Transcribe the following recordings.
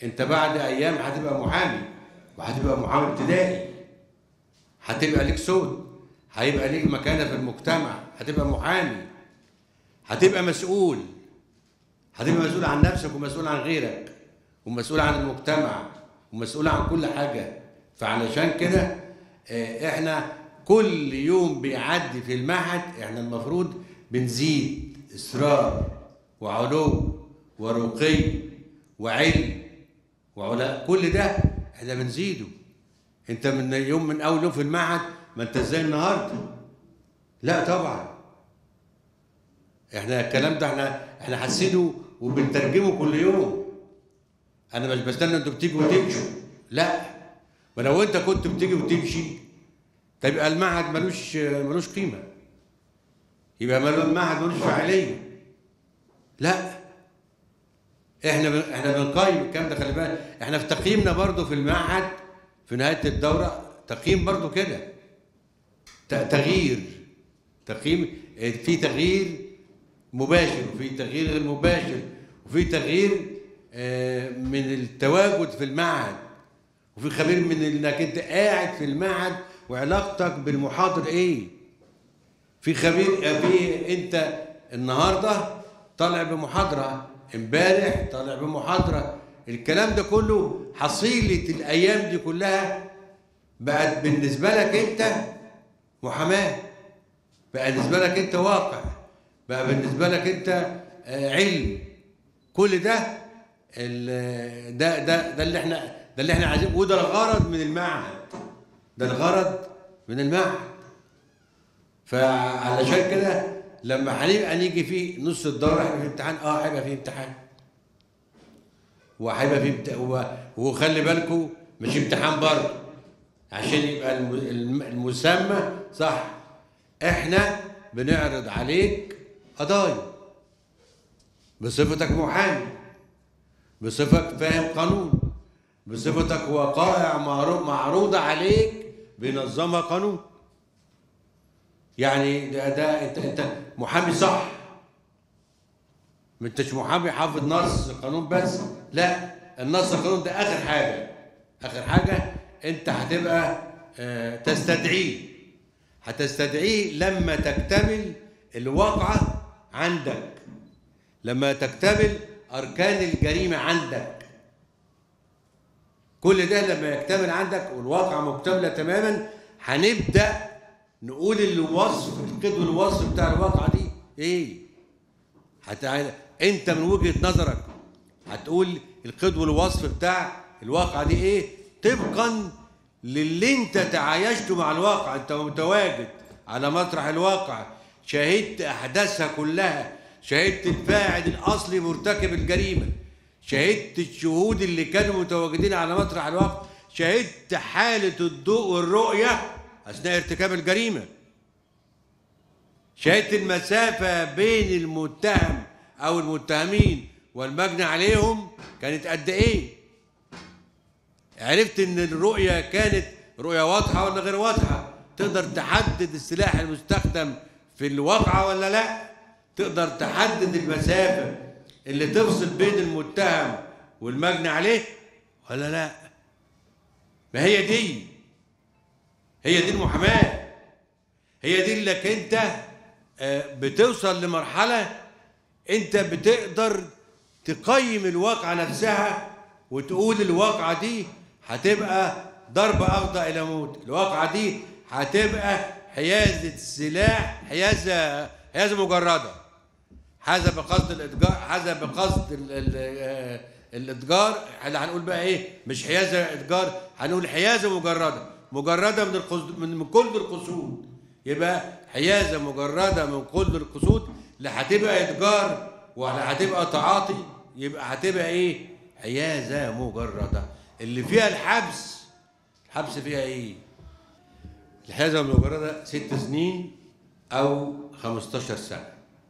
انت بعد ايام هتبقى محامي وهتبقى محامي ابتدائي هتبقى ليك صوت هيبقى ليك مكانه في المجتمع هتبقى محامي هتبقى مسؤول هتبقى مسؤول عن نفسك ومسؤول عن غيرك ومسؤول عن المجتمع ومسؤول عن كل حاجه فعلشان كده آه، احنا كل يوم بيعدي في المعهد احنا المفروض بنزيد اصرار وعلو ورقي وعلم وعلاء كل ده احنا بنزيده انت من يوم من اول يوم في المعهد ما انت ازاي النهارده لا طبعا احنا الكلام ده احنا احنا حاسينه وبنترجمه كل يوم انا مش بستنى انتوا بتيجوا وتمشوا لا ما لو انت كنت بتيجي وتمشي تبقى المعهد ملوش ملوش قيمه يبقى ملو- المعهد ملوش فاعليه لا احنا بن- احنا بنقيم الكلام ده خلي بالك احنا في تقييمنا برضو في المعهد في نهايه الدوره تقييم برضو كده ت- تغيير تقييم في تغيير مباشر وفي تغيير غير مباشر وفي تغيير آه، من التواجد في المعهد وفي خبير من انك انت قاعد في المعهد وعلاقتك بالمحاضر ايه في خبير آه، في انت النهارده طالع بمحاضره امبارح طالع بمحاضره الكلام ده كله حصيله الايام دي كلها بقت بالنسبه لك انت محاماه بقى بالنسبه لك انت واقع بقى بالنسبه لك انت آه، علم كل ده ال- ده ده ده اللي احنا ده اللي احنا عايزين وده الغرض من المعهد ده الغرض من المعهد فعلشان كده لما هنبقى نيجي في نص الدوره هيبقى في امتحان اه هيبقى في امتحان وهيبقى في امت... و- وخلي بالكم مش امتحان برضه عشان يبقى الم- الم- المسمى صح احنا بنعرض عليك قضايا بصفتك محامي بصفتك فاهم قانون بصفتك وقائع معرو- معروضة عليك بينظمها قانون يعني ده, ده انت انت محامي صح ما انتش محامي حافظ نص قانون بس لا النص القانون ده اخر حاجه اخر حاجه انت هتبقى آه، تستدعيه هتستدعيه لما تكتمل الواقعه عندك لما تكتمل اركان الجريمه عندك كل ده لما يكتمل عندك والواقع مكتمله تماما هنبدا نقول الوصف القيد والوصف بتاع الواقعه دي ايه هت... انت من وجهه نظرك هتقول القيد والوصف بتاع الواقعه دي ايه طبقا للي انت تعايشته مع الواقع انت متواجد على مسرح الواقع شاهدت احداثها كلها شاهدت الفاعل الاصلي مرتكب الجريمه شاهدت الشهود اللي كانوا متواجدين على مسرح الواقع شاهدت حاله الضوء والرؤيه اثناء ارتكاب الجريمه شاهدت المسافة بين المتهم أو المتهمين والمجني عليهم كانت قد إيه؟ عرفت إن الرؤية كانت رؤية واضحة ولا غير واضحة؟ تقدر تحدد السلاح المستخدم في الواقعة ولا لأ؟ تقدر تحدد المسافة اللي تفصل بين المتهم والمجني عليه ولا لأ؟ ما هي دي هي دي المحاماة هي دي اللي انت آه، بتوصل لمرحلة انت بتقدر تقيم الواقعة نفسها وتقول الواقعة دي هتبقى ضربة أفضى إلى موت الواقعة دي هتبقى حيازة سلاح حيازة حيازة مجردة حسب قصد الاتجار حسب قصد ال- ال- آه، الاتجار اللي هنقول بقى ايه مش حيازه اتجار هنقول حيازه مجرده مجرده من القصد من من كل القصود يبقى حيازه مجرده من كل القصود لا هتبقى اتجار ولا هتبقى تعاطي يبقى هتبقى ايه حيازه مجرده اللي فيها الحبس الحبس فيها ايه الحيازه المجرده ست سنين او 15 سنه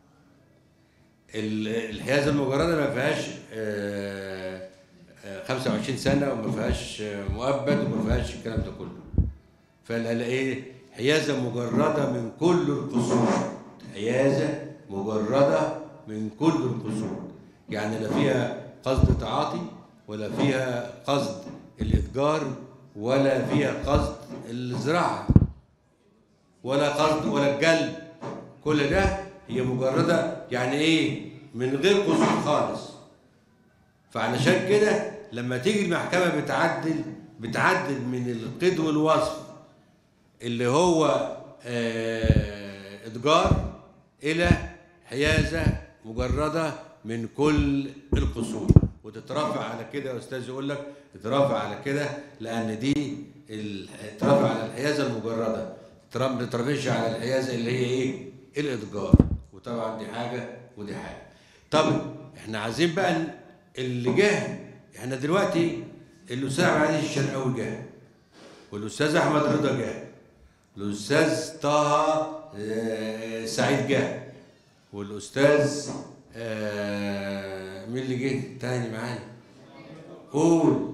ال- الحيازه المجرده ما فيهاش آه، آه، 25 سنه وما فيهاش آه، مؤبد وما فيهاش الكلام ده كله فالايه حيازه مجرده من كل القصور حيازه مجرده من كل القصور يعني لا فيها قصد تعاطي ولا فيها قصد الاتجار ولا فيها قصد الزراعه ولا قصد ولا الجلب كل ده هي مجرده يعني ايه من غير قصور خالص فعلشان كده لما تيجي المحكمه بتعدل بتعدل من القيد والوصف اللي هو آه، اتجار الى حيازه مجرده من كل القصور وتترافع على كده يا استاذ يقول لك تترافع على كده لان دي ال- تترافع على الحيازه المجرده ترا- ما تترافعش على الحيازه اللي هي ايه الاتجار وطبعا دي حاجه ودي حاجه طب احنا عايزين بقى ن- اللي جه احنا دلوقتي الاستاذ علي الشرقاوي جه والاستاذ احمد رضا جه الاستاذ طه آه، سعيد جه والاستاذ آه، مين اللي جه تاني معايا قول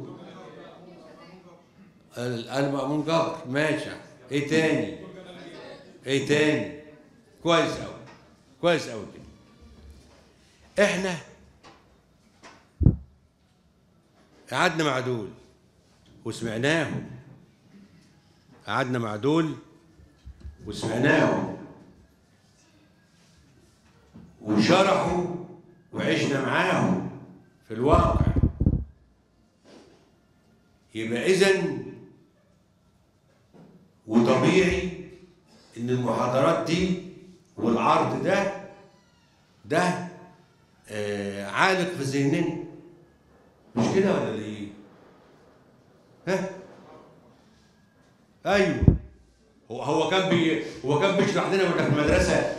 المأمون جبر ماشي ايه تاني ايه تاني كويس قوي كويس قوي كده احنا قعدنا مع دول وسمعناهم قعدنا مع دول وسمعناهم وشرحوا وعشنا معاهم في الواقع يبقى اذا وطبيعي ان المحاضرات دي والعرض ده ده آه عالق في ذهننا مش كده ولا ايه؟ ها؟ ايوه هو هو كان بي هو كان بيشرح لنا واحنا في المدرسه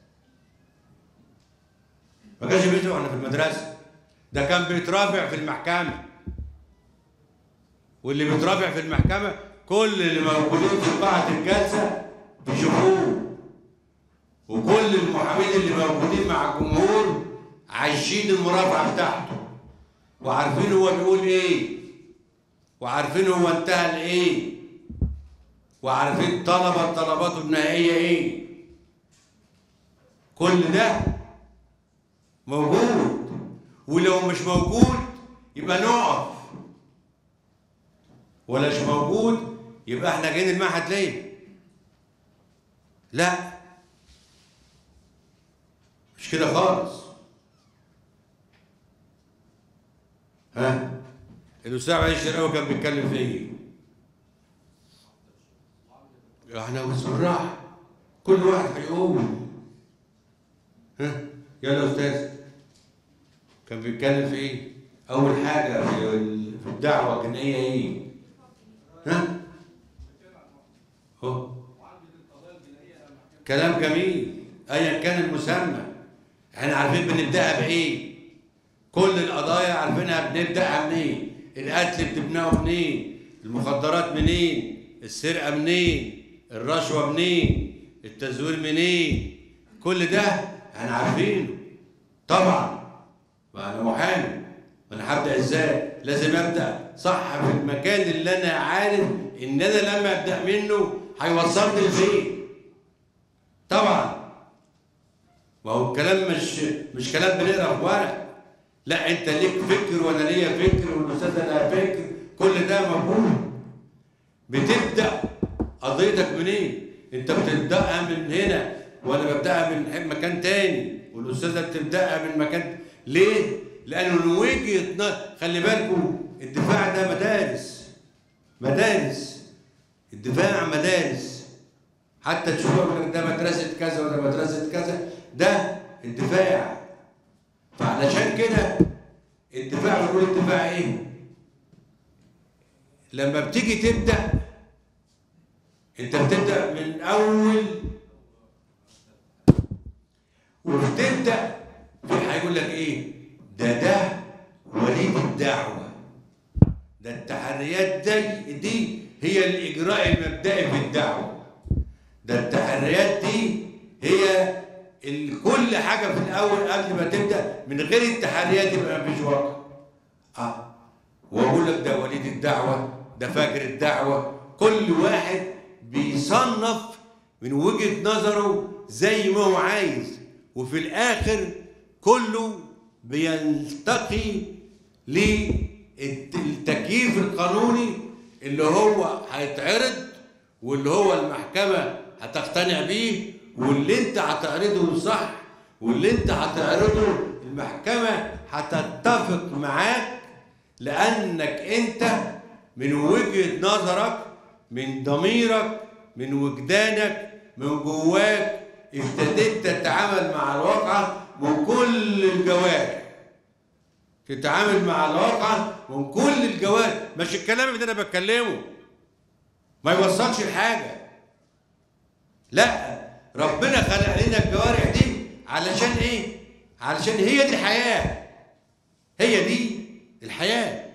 ما كانش بيشرح واحنا في المدرسه ده كان بيترافع في المحكمه واللي بيترافع في المحكمه كل اللي موجودين في قاعه الجلسه بيشوفوه وكل المحامين اللي موجودين مع الجمهور عايشين المرافعه بتاعته وعارفين هو بيقول ايه وعارفين هو انتهى لايه وعارفين طلب طلباته النهائيه ايه كل ده موجود ولو مش موجود يبقى نقف ولا مش موجود يبقى احنا جايين المعهد ليه لا مش كده خالص ها الاستاذ علي الشرقاوي كان بيتكلم في ايه احنا والزراع كل واحد هيقول ها يلا يا استاذ كان بيتكلم في ايه اول حاجه في ال- في الدعوه كان هي ايه ها هو كلام جميل ايا كان المسمى احنا عارفين بنبداها بايه كل القضايا عارفينها بنبداها منين القتل بتبناه منين المخدرات منين السرقه منين الرشوه منين التزوير منين كل ده احنا عارفينه طبعا ما انا محامي انا هبدا ازاي لازم ابدا صح في المكان اللي انا عارف ان انا لما ابدا منه هيوصلني لفين طبعا ما هو الكلام مش مش كلام بنقرا في ورق لا انت ليك فكر وانا ليا فكر والاستاذ لها فكر كل ده موجود بتبدا قضيتك منين انت بتبداها من هنا وانا ببداها من مكان تاني والاستاذه بتبداها من مكان ليه لانه من وجهه نظر خلي بالكم الدفاع ده مدارس مدارس الدفاع مدارس حتى تشوفوا يقول لك ده مدرسه كذا وده مدرسه كذا ده الدفاع فعلشان كده الدفاع بنقول الدفاع ايه؟ لما بتيجي تبدا انت بتبدا من اول وبتبدا في هيقول لك ايه؟ ده ده وليد الدعوه ده التحريات دي دي هي الاجراء المبدئي في الدعوه ده التحريات دي هي ال- كل حاجه في الاول قبل ما تبدا من غير التحريات يبقى مفيش واقع اه واقول لك ده وليد الدعوه ده فاكر الدعوه كل واحد بيصنف من وجهه نظره زي ما هو عايز وفي الاخر كله بيلتقي الت- التكييف القانوني اللي هو هيتعرض واللي هو المحكمة هتقتنع بيه واللي انت هتعرضه صح واللي انت هتعرضه المحكمة هتتفق معاك لأنك أنت من وجهة نظرك من ضميرك من وجدانك من جواك ابتديت تتعامل مع الواقع من كل الجوارح تتعامل مع الواقع من كل الجوارح مش الكلام اللي انا بتكلمه ما يوصلش لحاجه لا ربنا خلق لنا الجوارح دي علشان ايه علشان هي دي الحياه هي دي الحياه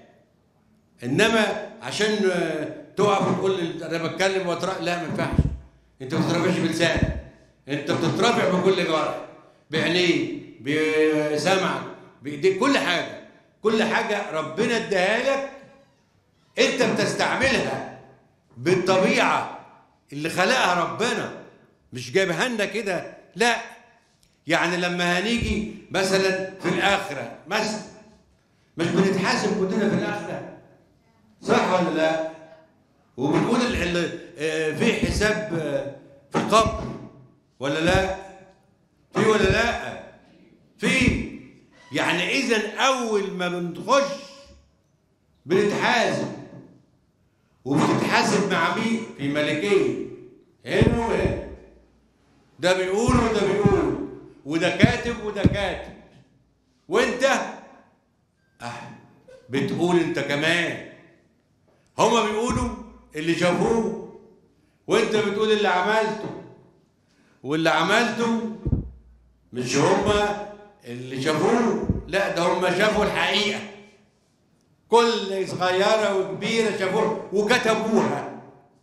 انما عشان آه، تقف وتقول انا بتكلم واترفع لا ما ينفعش انت ما بتترفعش بلسانك انت بتترفع بكل جوارح بعينيك بسمعك بايديك كل حاجه كل حاجه ربنا اداها لك انت بتستعملها بالطبيعه اللي خلقها ربنا مش جايبها لنا كده لا يعني لما هنيجي مثلا في الاخره مثلا مش بنتحاسب كلنا في الاخره صح ولا لا وبنقول ال- ال- آه، في حساب آه، في القبر ولا لا في ولا لا في يعني اذا اول ما بنخش بنتحاسب وبتتحاسب مع مين في ملكيه هنا وهنا ده بيقول وده بيقول وده كاتب وده كاتب وانت اه بتقول انت كمان هما بيقولوا اللي شافوه وانت بتقول اللي عملته واللي عملته مش هما اللي شافوه لا ده هما شافوا الحقيقة كل صغيرة وكبيرة شافوها وكتبوها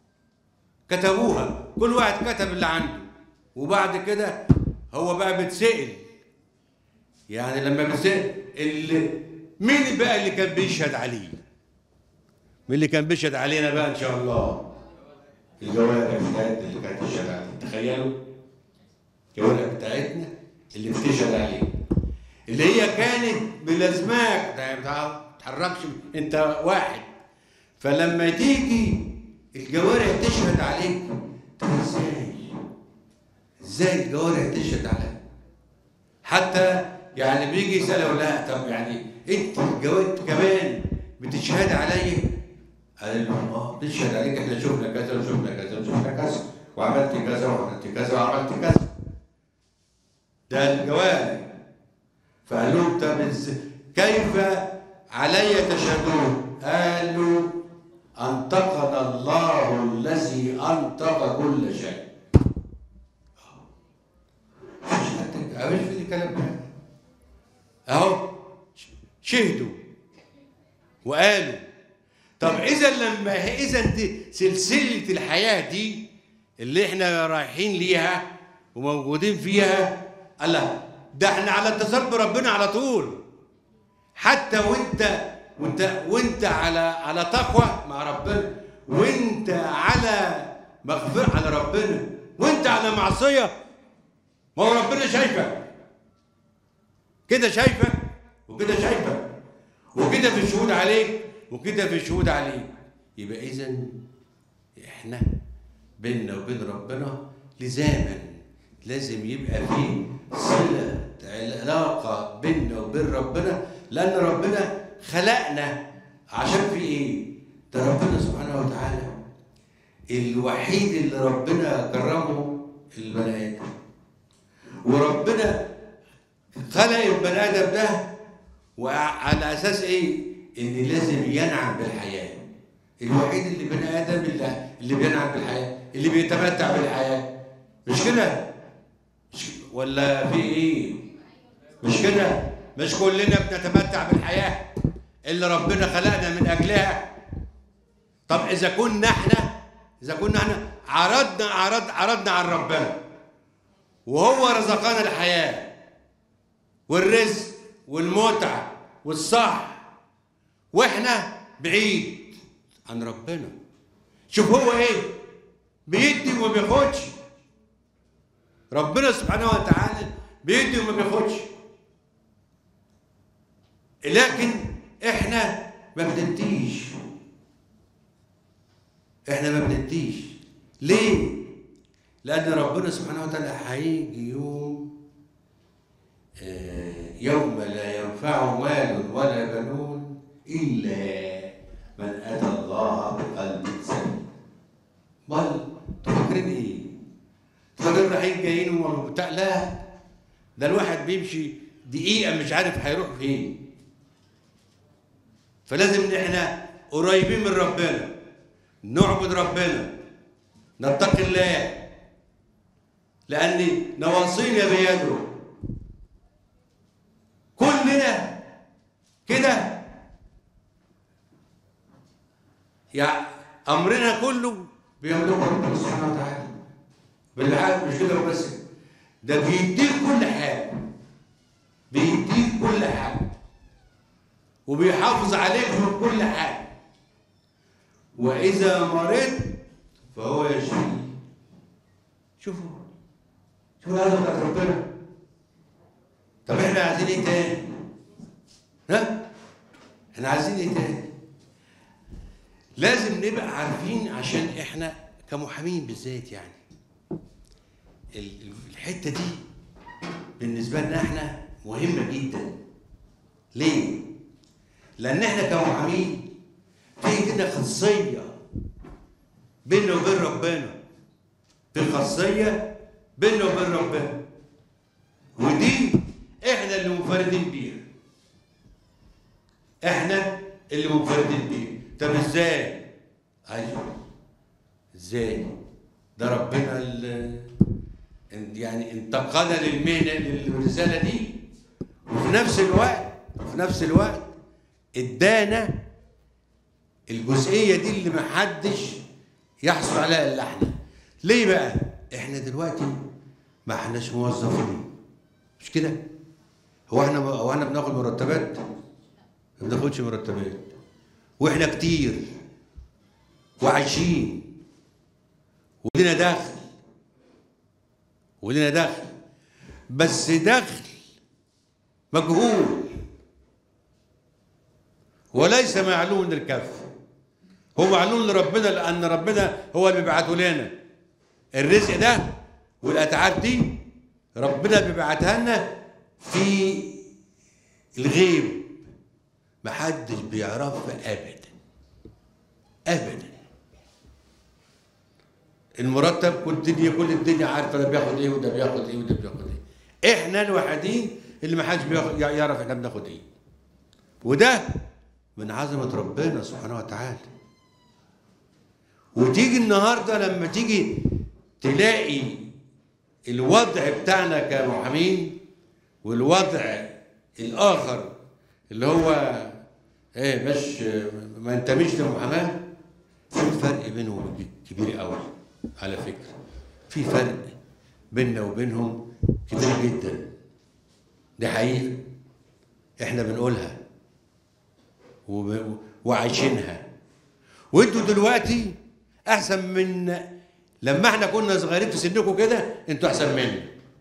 كتبوها كل واحد كتب اللي عنده وبعد كده هو بقى بتسأل يعني لما بتسأل اللي مين بقى اللي كان بيشهد عليه مين اللي كان بيشهد علينا بقى ان شاء الله الجوارح بتاعتنا اللي كانت تشهد علينا تخيلوا الجوارح بتاعتنا اللي بتشهد علينا اللي هي كانت بلازماك ده ما تتحركش انت واحد فلما تيجي الجوارح تشهد عليك طب ازاي ازاي الجوارح تشهد عليك حتى يعني بيجي يسأله لا طب يعني انت الجوارح كمان بتشهد عليا قال له اه بتشهد عليك احنا شفنا كذا وشفنا كذا وشفنا كذا وعملت كذا وعملت كذا وعملت كذا ده الجوارح فقال لهم طب إز- كيف علي تشهدون؟ قالوا أنطقنا الله الذي أنطق كل شيء. مش حد مش في كلام ده. أهو شهدوا وقالوا طب إذا لما إذا دي سلسلة الحياة دي اللي إحنا رايحين ليها وموجودين فيها الله ده احنا على اتصال بربنا على طول حتى وانت وانت وانت على على تقوى مع ربنا وانت على مغفرة على ربنا وانت على معصية ما هو ربنا شايفك كده شايفك وكده شايفك وكده في الشهود عليك وكده في الشهود عليك يبقى اذا احنا بيننا وبين ربنا لزاما لازم يبقى فيه صلة علاقة بيننا وبين ربنا لأن ربنا خلقنا عشان في إيه؟ ده ربنا سبحانه وتعالى الوحيد اللي ربنا كرمه البني آدم وربنا خلق البني آدم ده وعلى أساس إيه؟ إن لازم ينعم بالحياة الوحيد اللي بني آدم اللي, اللي بينعم بالحياة اللي بيتمتع بالحياة مش كده؟ مش ولا في ايه مش كده مش كلنا بنتمتع بالحياه اللي ربنا خلقنا من اجلها طب اذا كنا احنا اذا كنا احنا عرضنا عرض عرضنا عن ربنا وهو رزقنا الحياه والرزق والمتعه والصح واحنا بعيد عن ربنا شوف هو ايه بيدي وما بياخدش ربنا سبحانه وتعالى بيدي وما بياخدش لكن احنا ما بنديش احنا ما بنديش ليه لان ربنا سبحانه وتعالى هيجي يوم آه، يوم لا ينفع مال ولا بنون الا من اتى الله بقلب سليم بل تفكرين ايه تفكرين رايحين جايين وبتاع لا ده الواحد بيمشي دقيقه مش عارف هيروح فين فلازم ان احنا قريبين من ربنا نعبد ربنا نتقي الله لان نواصينا بيده كلنا كده يعني امرنا كله بيملكه ربنا سبحانه وتعالى بالحق مش كده بس ده بيديك كل حاجه بيديك كل حاجه وبيحافظ عليك في كل حاجه واذا مرضت فهو يشفيك شوفوا شوفوا هذا بتاعت ربنا طب احنا عايزين ايه تاني؟ ها؟ احنا عايزين ايه تاني؟ لازم نبقى عارفين عشان احنا كمحامين بالذات يعني ال- الحته دي بالنسبه لنا احنا مهمه جدا ليه؟ لان احنا كمحامين في كده خاصيه بيننا وبين ربنا في خاصيه بيننا وبين ربنا ودي احنا اللي منفردين بيها احنا اللي منفردين بيها طب ازاي ايوه ازاي ده ربنا اللي يعني انتقلنا للمهنه للرساله دي وفي نفس الوقت في نفس الوقت ادانا الجزئيه دي اللي محدش يحصل عليها الا احنا ليه بقى احنا دلوقتي ما احناش موظفين مش كده هو احنا هو احنا بناخد مرتبات ما بناخدش مرتبات واحنا كتير وعايشين ولنا دخل ولنا دخل بس دخل مجهول وليس معلوم للكف هو معلوم لربنا لان ربنا هو اللي بيبعته لنا الرزق ده والاتعاب دي ربنا بيبعتها لنا في الغيب محدش بيعرفها ابدا ابدا المرتب كل الدنيا كل الدنيا عارفه ده بياخد ايه وده بياخد ايه وده بياخد ايه احنا الوحيدين اللي ما حدش بياخد يعرف احنا بناخد ايه وده من عظمه ربنا سبحانه وتعالى وتيجي النهارده لما تيجي تلاقي الوضع بتاعنا كمحامين والوضع الاخر اللي هو ايه مش ما ينتميش للمحاماه في فرق بينهم كبير قوي على فكره في فرق بيننا وبينهم كبير جدا دي حقيقه احنا بنقولها وب... وعايشينها وانتوا دلوقتي احسن من لما احنا كنا صغيرين في سنكم كده انتوا احسن مننا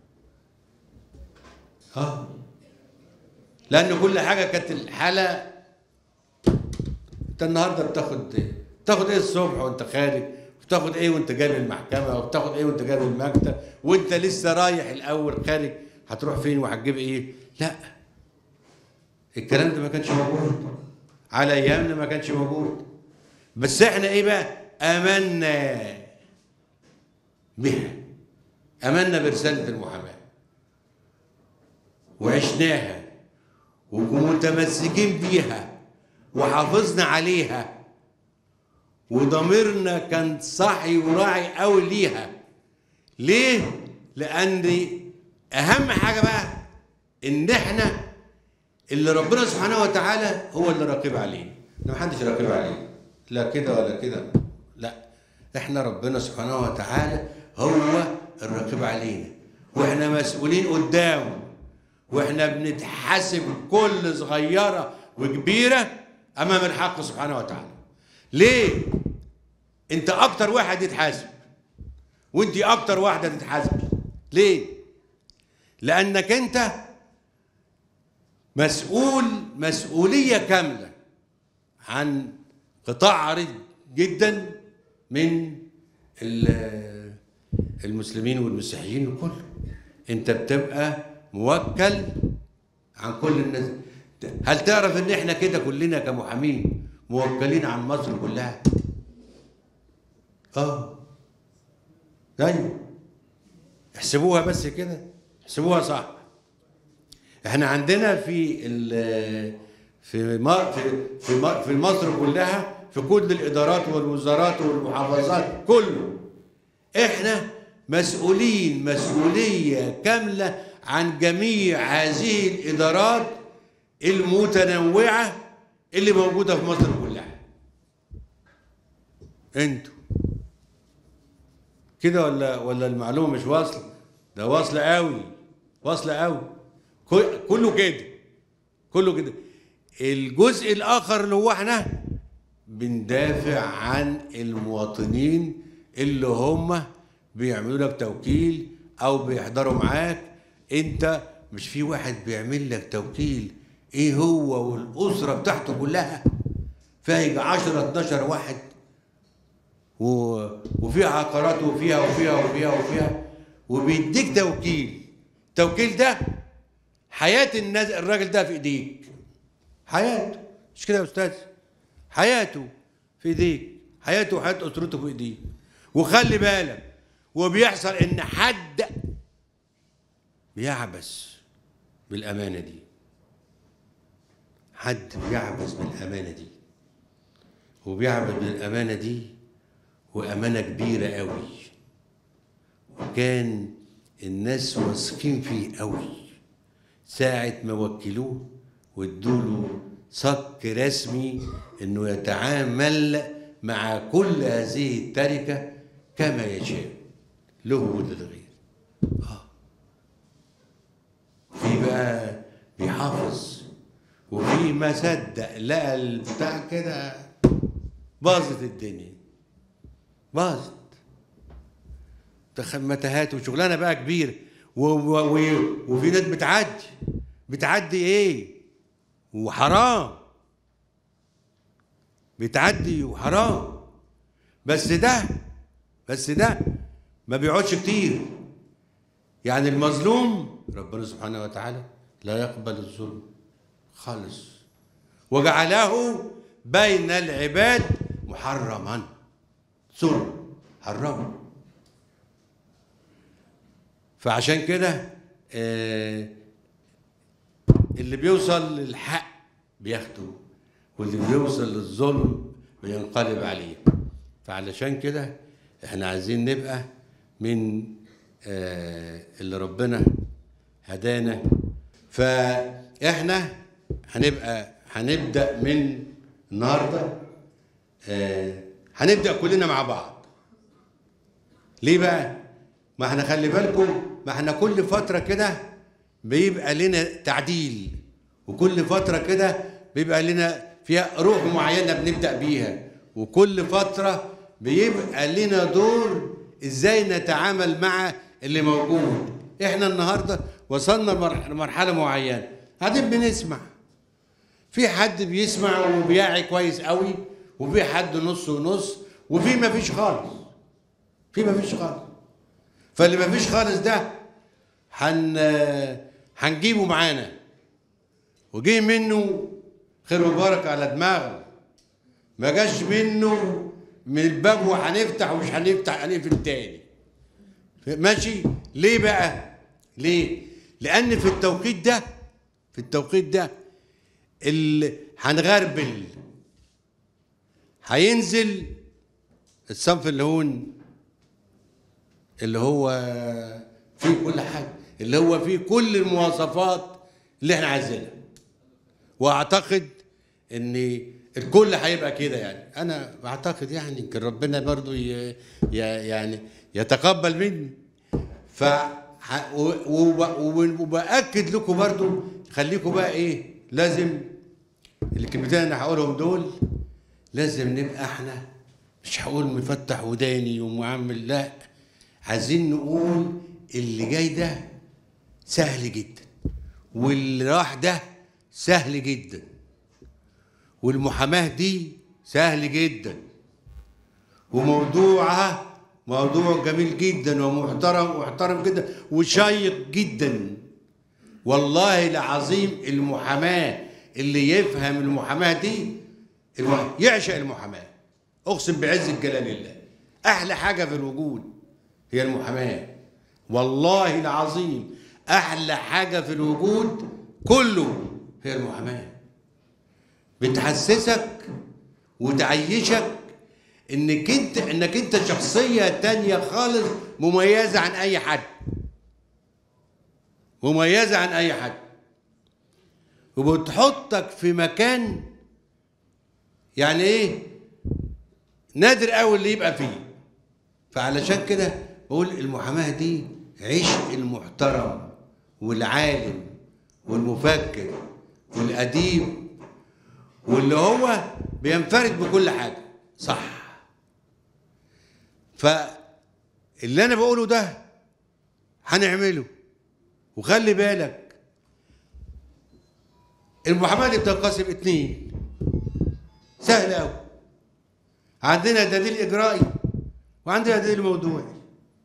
اه لان كل حاجه كانت الحاله انت النهارده بتاخد ايه؟ بتاخد ايه الصبح وانت خارج؟ بتاخد ايه وانت جاي من المحكمه؟ وبتاخد ايه وانت جاي من المكتب؟ وانت لسه رايح الاول خارج هتروح فين وهتجيب ايه؟ لا الكلام ده ما كانش موجود على ايامنا ما كانش موجود بس احنا ايه بقى؟ امنا بها امنا برساله المحاماه وعشناها ومتمسكين بيها وحافظنا عليها وضميرنا كان صاحي وراعي قوي ليها ليه لان اهم حاجه بقى ان احنا اللي ربنا سبحانه وتعالى هو اللي راقب علينا ما حدش راقب علينا لا كده ولا كده لا احنا ربنا سبحانه وتعالى هو الراقب علينا واحنا مسؤولين قدامه واحنا بنتحاسب كل صغيره وكبيره امام الحق سبحانه وتعالى ليه انت اكتر واحد يتحاسب وانت اكتر واحده تتحاسب ليه لانك انت مسؤول مسؤوليه كامله عن قطاع عريض جدا من ال- المسلمين والمسيحيين وكله انت بتبقى موكل عن كل الناس هل تعرف ان احنا كده كلنا كمحامين موكلين عن مصر كلها اه ايوه احسبوها بس كده احسبوها صح احنا عندنا في ال في ما في في ما- في مصر كلها في كل الادارات والوزارات والمحافظات كله احنا مسؤولين مسؤوليه كامله عن جميع هذه الادارات المتنوعه اللي موجوده في مصر كلها انتوا كده ولا ولا المعلومه مش واصله ده واصله قوي واصله قوي كل- كله كده كله كده الجزء الاخر اللي هو احنا بندافع عن المواطنين اللي هم بيعملوا لك توكيل او بيحضروا معاك انت مش في واحد بيعمل لك توكيل ايه هو والاسره بتاعته كلها فيها يجي 10 12 واحد و... وفيها عقارات وفيها وفيها وفيها وفيها وبيديك توكيل التوكيل ده حياة الناس الراجل ده في ايديك حياته مش كده يا استاذ حياته في ايديك حياته وحياة اسرته في ايديك وخلي بالك وبيحصل ان حد بيعبس بالامانه دي حد بيعبس بالامانه دي وبيعبس بالامانه دي وامانه كبيره قوي وكان الناس واثقين فيه قوي ساعة ما وكلوه وادوله صك رسمي انه يتعامل مع كل هذه التركة كما يشاء له وللغير آه. في بقى بيحافظ وفي ما صدق لقى البتاع كده باظت الدنيا باظت دخل متاهات وشغلانه بقى كبيره و و و وفي ناس بتعدي بتعدي ايه وحرام بتعدي وحرام بس ده بس ده ما بيقعدش كتير يعني المظلوم ربنا سبحانه وتعالى لا يقبل الظلم خالص وجعله بين العباد محرما ظلم حرمه فعشان كده آه، اللي بيوصل للحق بياخده واللي بيوصل للظلم بينقلب عليه فعلشان كده احنا عايزين نبقى من آه، اللي ربنا هدانا فاحنا هنبقى هنبدا من النهارده آه، هنبدا كلنا مع بعض ليه بقى ما احنا خلي بالكم ما احنا كل فتره كده بيبقى لنا تعديل وكل فتره كده بيبقى لنا فيها روح معينه بنبدا بيها وكل فتره بيبقى لنا دور ازاي نتعامل مع اللي موجود احنا النهارده وصلنا لمرح- لمرحله معينه قاعدين بنسمع في حد بيسمع وبيعي كويس قوي وفي حد نص ونص وفي ما فيش خالص في ما فيش خالص فاللي ما فيش خالص ده هن هنجيبه معانا وجه منه خير وبركه على دماغه ما جاش منه من الباب وهنفتح ومش هنفتح هنقفل تاني ماشي ليه بقى ليه لان في التوقيت ده في التوقيت ده اللي هنغربل هينزل الصنف اللي هو اللي هو فيه كل حاجه اللي هو فيه كل المواصفات اللي احنا عايزينها واعتقد ان الكل هيبقى كده يعني انا بعتقد يعني يمكن ربنا برضو ي... ي... يعني يتقبل مني ف ح- و- وب- وب- وباكد لكم برضو خليكم بقى ايه لازم الكلمتين اللي هقولهم دول لازم نبقى احنا مش هقول مفتح وداني ومعمل لا عايزين نقول اللي جاي ده سهل جدا واللي راح ده سهل جدا والمحاماه دي سهل جدا وموضوعها موضوع جميل جدا ومحترم محترم جدا وشيق جدا والله العظيم المحاماه اللي يفهم المحاماه دي المح... يعشق المحاماه اقسم بعز الجلال الله احلى حاجه في الوجود هي المحاماه والله العظيم احلى حاجه في الوجود كله هي المحاماه بتحسسك وتعيشك انك انت انك انت شخصيه تانية خالص مميزه عن اي حد مميزه عن اي حد وبتحطك في مكان يعني ايه نادر قوي اللي يبقى فيه فعلشان كده بقول المحاماه دي عشق المحترم والعالم والمفكر والاديب واللي هو بينفرد بكل حاجه صح فاللي انا بقوله ده هنعمله وخلي بالك المحاماه دي بتنقسم اتنين سهل قوي عندنا دليل اجرائي وعندنا دليل موضوعي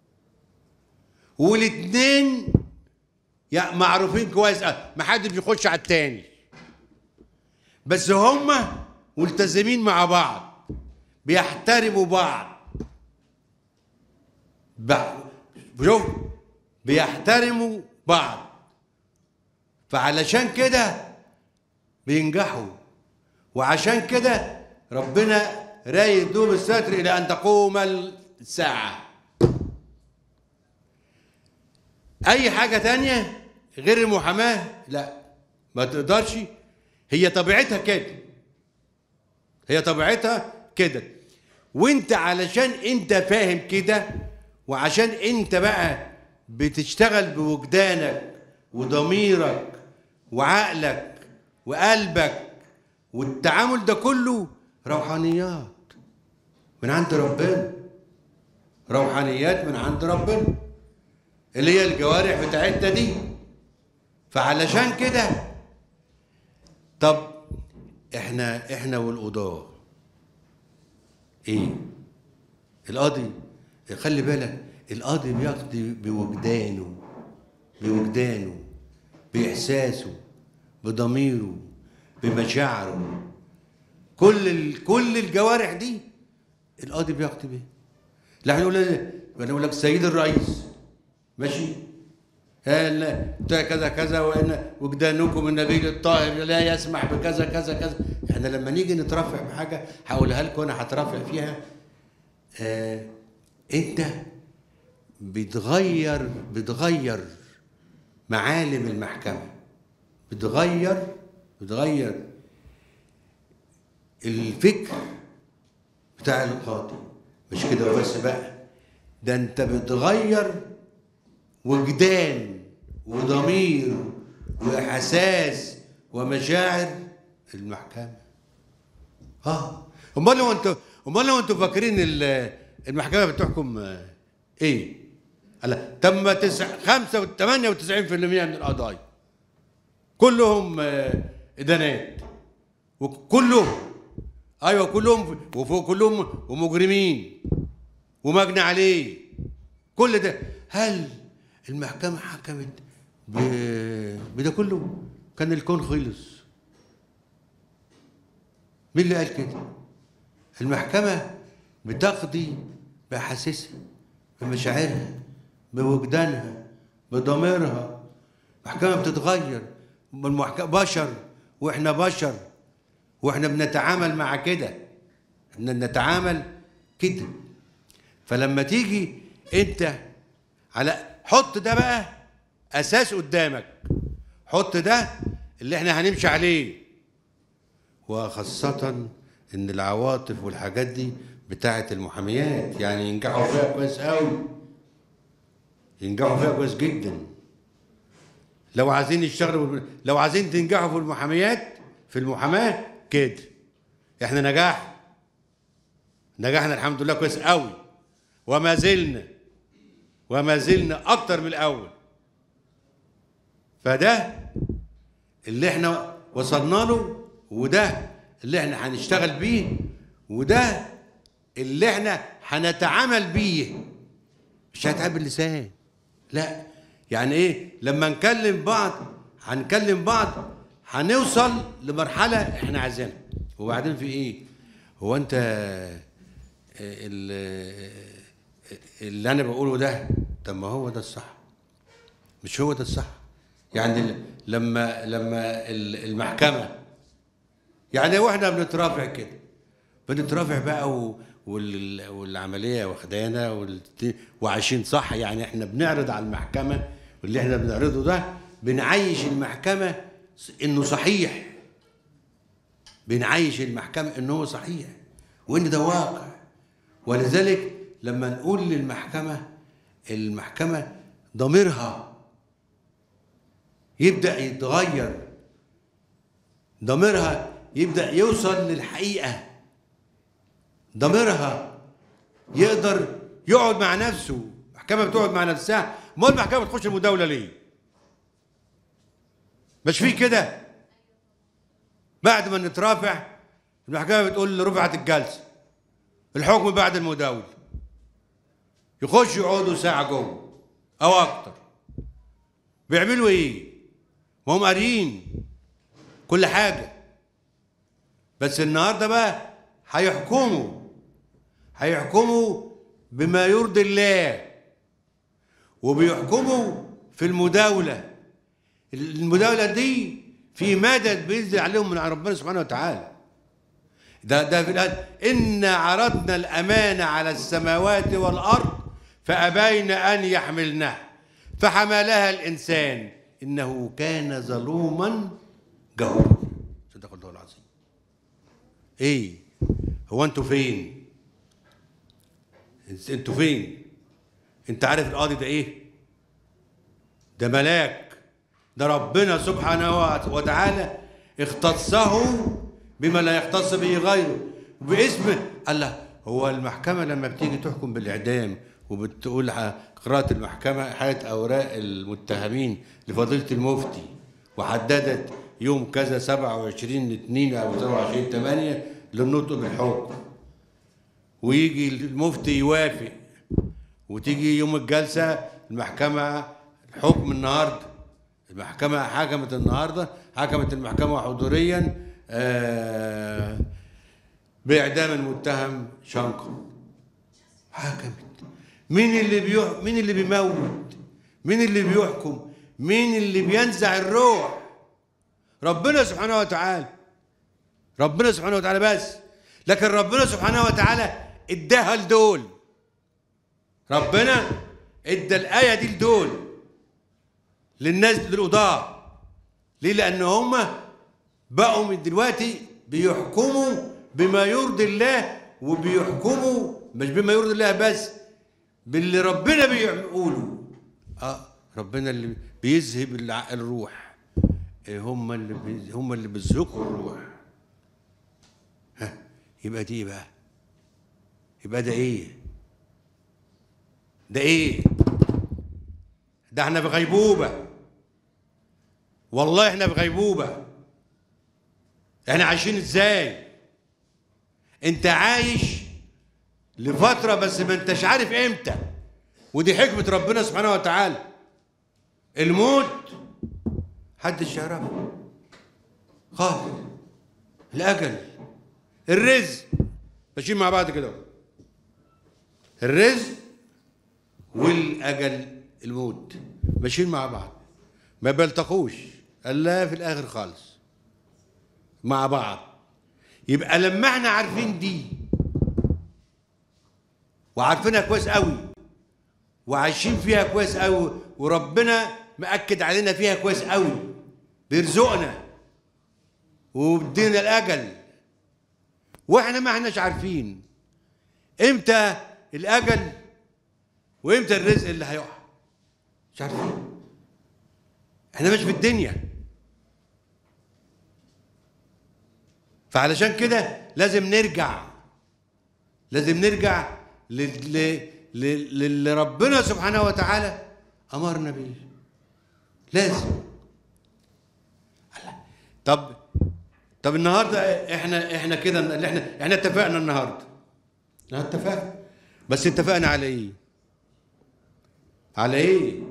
والاثنين يا معروفين كويس قوي ما حدش بيخش على التاني بس هما ملتزمين مع بعض بيحترموا بعض ب- شوف بيحترموا بعض فعلشان كده بينجحوا وعشان كده ربنا رايد دوم الستر الى ان تقوم الساعه اي حاجه تانية غير المحاماه لا ما تقدرش هي طبيعتها كده هي طبيعتها كده وانت علشان انت فاهم كده وعشان انت بقى بتشتغل بوجدانك وضميرك وعقلك وقلبك والتعامل ده كله روحانيات من عند ربنا روحانيات من عند ربنا اللي هي الجوارح بتاعتنا دي فعلشان كده طب احنا احنا والقضاه ايه القاضي خلي بالك القاضي بيقضي بوجدانه بوجدانه باحساسه بضميره بمشاعره كل ال... كل الجوارح دي القاضي بيقضي بيها لا هنقول انا اقول لك سيد الرئيس ماشي قال ده كذا كذا وان وجدانكم النبي الطاهر لا يسمح بكذا كذا كذا احنا لما نيجي نترفع بحاجه هقولها لكم انا هترفع فيها آه انت بتغير بتغير معالم المحكمه بتغير بتغير الفكر بتاع القاضي مش كده وبس بقى ده انت بتغير وجدان وضمير واحساس ومشاعر المحكمه اه امال لو انتوا امال لو انتوا فاكرين ال- المحكمه بتحكم آه، ايه؟ لا تم تسع خمسة وثمانية وتسعين في المية من القضايا كلهم آه، إدانات وكلهم أيوة كلهم وفوق كلهم ومجرمين ومجني عليه كل ده هل المحكمة حكمت ب- بده كله كان الكون خلص مين اللي قال كده المحكمة بتقضي بأحاسيسها بمشاعرها بوجدانها بضميرها المحكمة بتتغير المحكمة بشر واحنا بشر واحنا بنتعامل مع كده احنا بنتعامل كده فلما تيجي انت على حط ده بقى اساس قدامك حط ده اللي احنا هنمشي عليه وخاصة ان العواطف والحاجات دي بتاعة المحاميات يعني ينجحوا فيها كويس قوي ينجحوا فيها كويس جدا لو عايزين يشتغلوا بال- لو عايزين تنجحوا في المحاميات في المحاماة كده احنا نجاح نجحنا الحمد لله كويس قوي وما زلنا وما زلنا اكتر من الاول فده اللي احنا وصلنا له وده اللي احنا هنشتغل بيه وده اللي احنا هنتعامل بيه مش هنتعامل باللسان لا يعني ايه لما نكلم بعض هنكلم بعض هنوصل لمرحله احنا عايزينها وبعدين في ايه هو انت ال- اللي انا بقوله ده طب ما هو ده الصح مش هو ده الصح يعني ال- لما لما ال- المحكمه يعني واحنا بنترافع كده بنترافع بقى و وال- والعمليه واخدانا والت- وعايشين صح يعني احنا بنعرض على المحكمه واللي احنا بنعرضه ده بنعيش المحكمه س- انه صحيح بنعيش المحكمه انه هو صحيح وان ده واقع ولذلك لما نقول للمحكمه المحكمه ضميرها يبدا يتغير ضميرها يبدا يوصل للحقيقه ضميرها يقدر يقعد مع نفسه المحكمه بتقعد مع نفسها امال المحكمه بتخش المداوله ليه مش في كده بعد ما نترافع المحكمه بتقول رفعت الجلسه الحكم بعد المداوله يخش يقعدوا ساعه جوه او اكتر بيعملوا ايه ما هم قاريين كل حاجه بس النهارده بقى هيحكموا هيحكموا بما يرضي الله وبيحكموا في المداولة المداولة دي في مدد بينزل عليهم من ربنا سبحانه وتعالى ده ده في الآية إنا عرضنا الأمانة على السماوات والأرض فأبين أن يحملنها فحملها الإنسان إنه كان ظلوما جهولا صدق الله العظيم ايه هو انتوا فين انت- انتوا فين انت عارف القاضي ده ايه ده ملاك ده ربنا سبحانه وتعالى اختصه بما لا يختص به غيره باسم الله هو المحكمة لما بتيجي تحكم بالإعدام وبتقول ح- قراءة المحكمة حياة أوراق المتهمين لفضيلة المفتي وحددت يوم كذا 27 2 أو 27 8 للنطق بالحكم ويجي المفتي يوافق وتيجي يوم الجلسة المحكمة الحكم النهاردة المحكمة حكمت النهاردة حكمت المحكمة حضوريا آه، بإعدام المتهم شنقا حكمت مين اللي بيح... مين اللي بيموت مين اللي بيحكم مين اللي بينزع الروح ربنا سبحانه وتعالى ربنا سبحانه وتعالى بس لكن ربنا سبحانه وتعالى اداها لدول ربنا ادى الآية دي لدول للناس للقضاة ليه؟ لأن هم بقوا من دلوقتي بيحكموا بما يرضي الله وبيحكموا مش بما يرضي الله بس باللي ربنا بيقوله اه ربنا اللي بيذهب الع- الروح إيه هم اللي بي هم اللي بيزهقوا الروح ها يبقى دي إيه بقى يبقى ده ايه ده ايه ده احنا في غيبوبه والله احنا في غيبوبه احنا عايشين ازاي انت عايش لفتره بس ما انتش عارف امتى ودي حكمه ربنا سبحانه وتعالى الموت حدش يعرفه خالص الاجل الرزق ماشيين مع بعض كده الرزق والاجل الموت ماشيين مع بعض ما بيلتقوش الا في الاخر خالص مع بعض يبقى لما احنا عارفين دي وعارفينها كويس قوي وعايشين فيها كويس قوي وربنا مأكد علينا فيها كويس قوي بيرزقنا وبيدينا الاجل واحنا ما احناش عارفين امتى الاجل وامتى الرزق اللي هيقع مش عارفين احنا مش في الدنيا فعلشان كده لازم نرجع لازم نرجع لل- ل- ل- للي ربنا سبحانه وتعالى امرنا بيه لازم الله. طب طب النهارده احنا احنا كده اللي احنا احنا اتفقنا النهارده احنا اتفقنا بس اتفقنا على ايه على ايه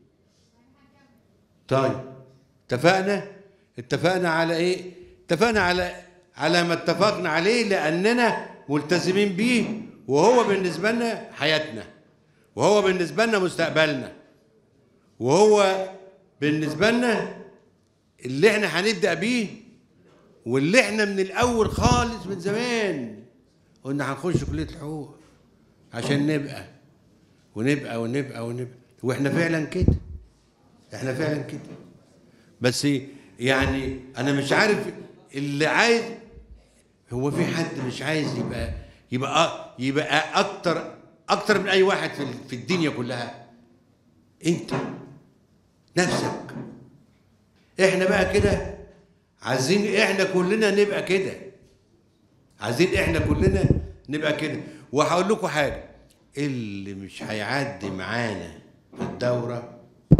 طيب اتفقنا اتفقنا على ايه اتفقنا على على ما اتفقنا عليه لاننا ملتزمين بيه وهو بالنسبه لنا حياتنا وهو بالنسبه لنا مستقبلنا وهو بالنسبه لنا اللي احنا هنبدا بيه واللي احنا من الاول خالص من زمان قلنا هنخش كليه الحقوق عشان نبقى ونبقى ونبقى ونبقى واحنا فعلا كده احنا فعلا كده بس يعني انا مش عارف اللي عايز هو في حد مش عايز يبقى يبقى يبقى اكتر اكتر من اي واحد في في الدنيا كلها انت نفسك احنا بقى كده عايزين احنا كلنا نبقى كده عايزين احنا كلنا نبقى كده وهقول لكم حاجه اللي مش هيعدي معانا في الدوره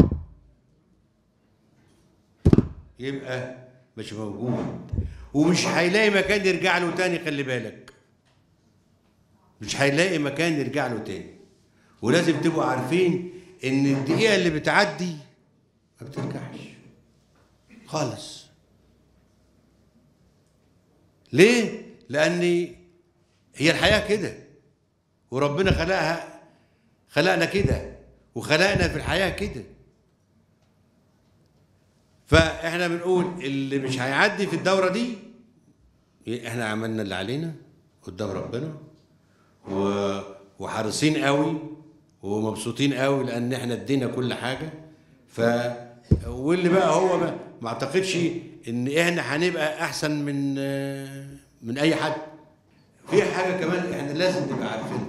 يبقى مش موجود ومش هيلاقي مكان يرجع له تاني خلي بالك مش هيلاقي مكان يرجع له تاني ولازم تبقوا عارفين ان الدقيقه اللي بتعدي ما بترجعش خالص ليه لان هي الحياه كده وربنا خلقها خلقنا كده وخلقنا في الحياه كده فاحنا بنقول اللي مش هيعدي في الدوره دي احنا عملنا اللي علينا قدام ربنا و... وحريصين قوي ومبسوطين قوي لان احنا ادينا كل حاجه ف واللي بقى هو ما, ما اعتقدش ان احنا هنبقى احسن من من اي حد في حاجه كمان احنا لازم نبقى عارفينها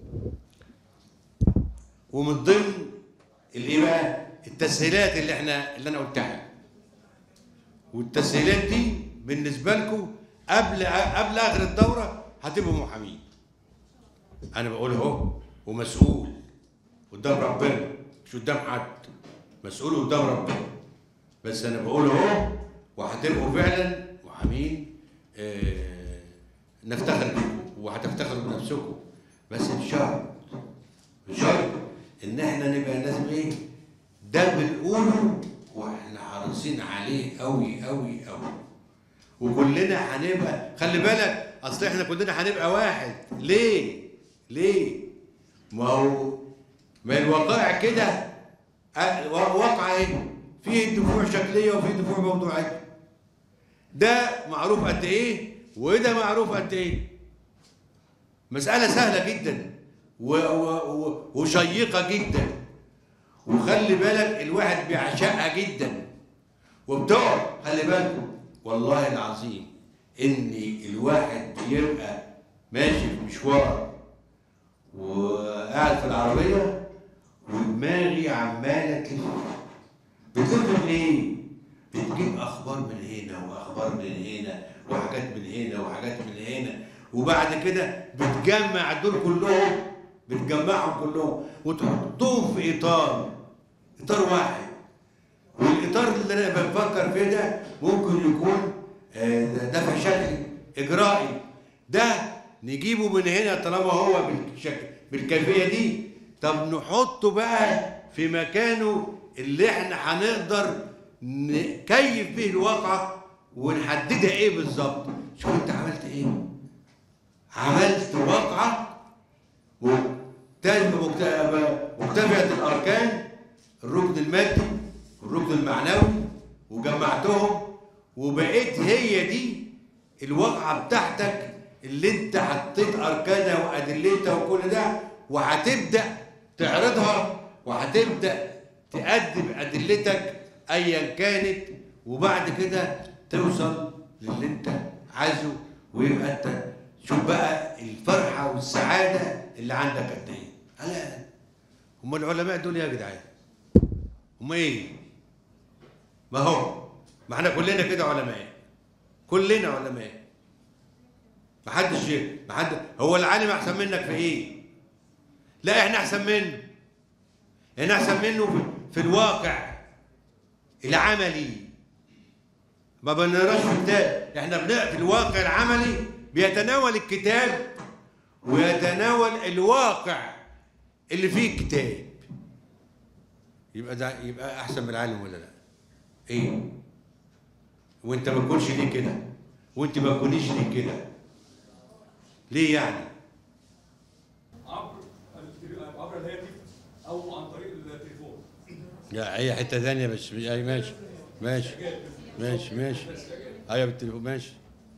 ومن ضمن الايه بقى التسهيلات اللي احنا اللي انا قلتها والتسهيلات دي بالنسبه لكم قبل قبل اخر الدوره هتبقوا محامين انا بقول اهو ومسؤول قدام ربنا مش قدام حد مسؤول قدام ربنا بس انا بقول اهو وهتبقوا فعلا محامين آه نفتخر بيكم وهتفتخروا بنفسكم بس بشرط بشرط ان احنا نبقى لازم ايه ده بنقوله واحنا حريصين عليه قوي قوي قوي وكلنا هنبقى خلي بالك اصل احنا كلنا هنبقى واحد ليه ليه ما هو ما الوقائع كده واقعة ايه فيه دفوع شكلية وفيه دفوع موضوعية ده معروف قد ايه وده معروف قد ايه مسألة سهلة جدا و و و وشيقة جدا وخلي بالك الواحد بيعشقها جدا وبتقعد خلي بالكم والله العظيم ان الواحد بيبقى ماشي في مشوار وقاعد في العربيه ودماغي عماله تلف بتلف ليه؟ بتجيب اخبار من هنا واخبار من هنا وحاجات من هنا وحاجات من هنا وبعد كده بتجمع دول كلهم بتجمعهم كلهم وتحطهم في اطار اطار واحد والاطار اللي انا بفكر فيه ده ممكن يكون دفع شكلي اجرائي ده نجيبه من هنا طالما هو بالشكل بالكيفيه دي طب نحطه بقى في مكانه اللي احنا هنقدر نكيف به الواقع ونحددها ايه بالظبط شوف انت عملت ايه عملت واقعه مكتفية الأركان الركن المادي والركن المعنوي وجمعتهم وبقيت هي دي الواقعة بتاعتك اللي انت حطيت أركانها وأدلتها وكل ده وهتبدأ تعرضها وهتبدأ تقدم أدلتك أيا كانت وبعد كده توصل للي انت عايزه ويبقى انت شوف بقى الفرحة والسعادة اللي عندك قد ايه هلا هم العلماء دول يا جدعان هم ايه ما هو ما احنا كلنا كده علماء كلنا علماء ما حدش ما حد هو العالم احسن منك في ايه لا احنا احسن منه احنا احسن منه في, في الواقع العملي ما بنقراش في كتاب احنا بنقرا في الواقع العملي بيتناول الكتاب ويتناول الواقع اللي فيه الكتاب يبقى ده يبقى احسن من العالم ولا لا ايه وانت ما تكونش ليه كده وانت ما تكونيش ليه كده ليه يعني عبر التلي- عبر الهاتف او عن طريق التليفون لا هي حته ثانيه بس اي ماشي ماشي ماشي ماشي ايوه بالتليفون ماشي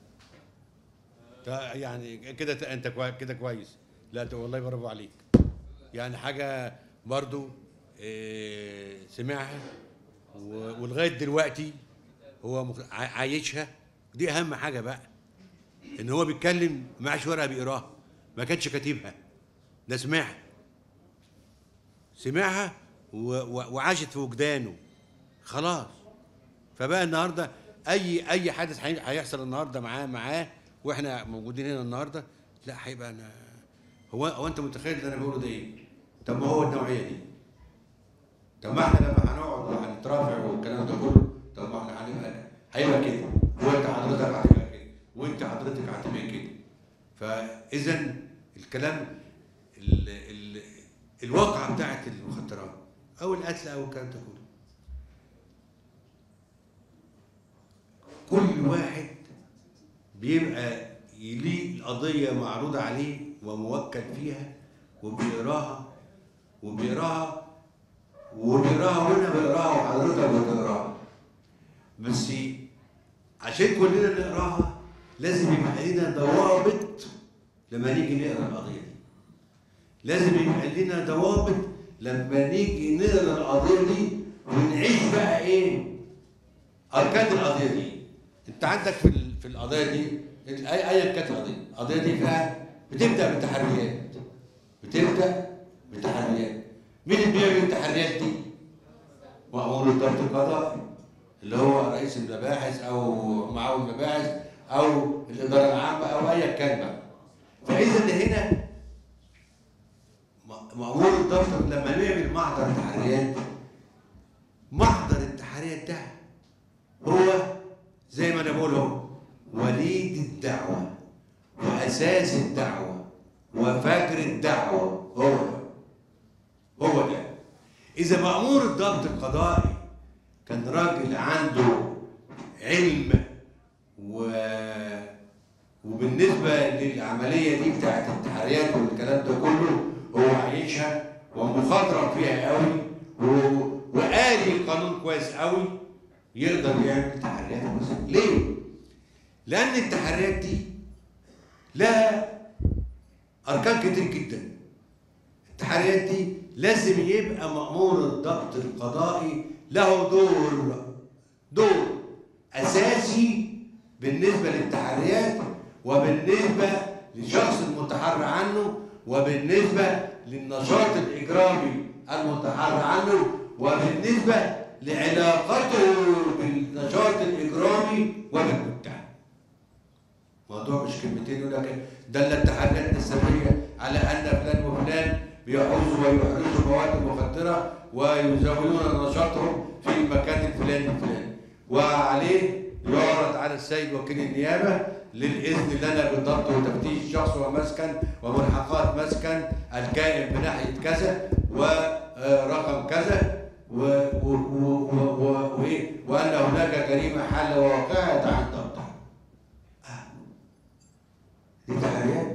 تا- يعني كده ت- انت كوي- كده كويس لا ت- والله برافو عليك يعني حاجه برضو إيه، سمعها و- ولغايه دلوقتي هو مخ- ع- عايشها دي اهم حاجه بقى ان هو بيتكلم معاش ورقه بيقراها ما كانش كاتبها ده سمعها سمعها و- و- وعاشت في وجدانه خلاص فبقى النهارده اي اي حادث هي- هيحصل النهارده معاه معاه واحنا موجودين هنا النهارده لا هيبقى انا هو هو انت متخيل اللي انا بقوله ده ايه؟ طب ما هو النوعيه دي طب ما احنا لما هنقعد وهنترافع والكلام ده كله طب ما احنا هنبقى هيبقى كده وانت حضرتك هتبقى كده وانت حضرتك هتبقى كده فاذا الكلام ال ال الواقعه بتاعت المخدرات او القتل او الكلام ده كله كل واحد بيبقى ليه القضية معروضة عليه وموكل فيها وبيقراها وبيقراها وبيقراها وانا بقراها وحضرتك بتقراها بس عشان كلنا نقراها لازم يبقى لنا ضوابط لما نيجي نقرا القضية دي لازم يبقى لنا ضوابط لما نيجي نقرا القضية دي ونعيش بقى ايه اركان القضيه دي انت عندك في ال- في القضيه دي ال- اي ايا كانت القضيه القضيه دي فيها بتبدا بالتحريات بتبدا بالتحريات مين اللي بيعمل التحريات دي مأمور الضبط القضائي اللي هو رئيس المباحث او معاون المباحث او الاداره العامه او ايا كان بقى فاذا اللي هنا م- مأمور الضبط لما نعمل محضر تحريات محضر التحريات ده هو زي ما انا بقول هو وليد الدعوه واساس الدعوه وفجر الدعوه هو ده هو ده اذا مامور الضبط القضائي كان راجل عنده علم و وبالنسبه للعمليه دي بتاعت التحريات والكلام ده كله هو عايشها ومخضرم فيها قوي و... وقاري القانون كويس قوي يقدر يعمل تحريات كويسة. ليه؟ لأن التحريات دي لها أركان كتير جدا. التحريات دي لازم يبقى مأمور الضبط القضائي له دور دور أساسي بالنسبة للتحريات وبالنسبة للشخص المتحرى عنه وبالنسبة للنشاط الإجرامي المتحرى عنه وبالنسبة لعلاقته بالنشاط الإجرامي وبالمتهم. موضوع مش كلمتين يقول لك دل التحريات السرية على أن فلان وفلان بيحوزوا ويحرزوا مواد مخدرة ويزاولون نشاطهم في المكان الفلاني الفلاني وعليه يعرض على السيد وكيل النيابة للإذن لنا بالضبط وتفتيش شخص ومسكن وملحقات مسكن الكائن بناحية كذا ورقم كذا و و و و و وإيه؟ وأن هناك جريمة حل وواقعة عند ضبطها. آه. دي تحريات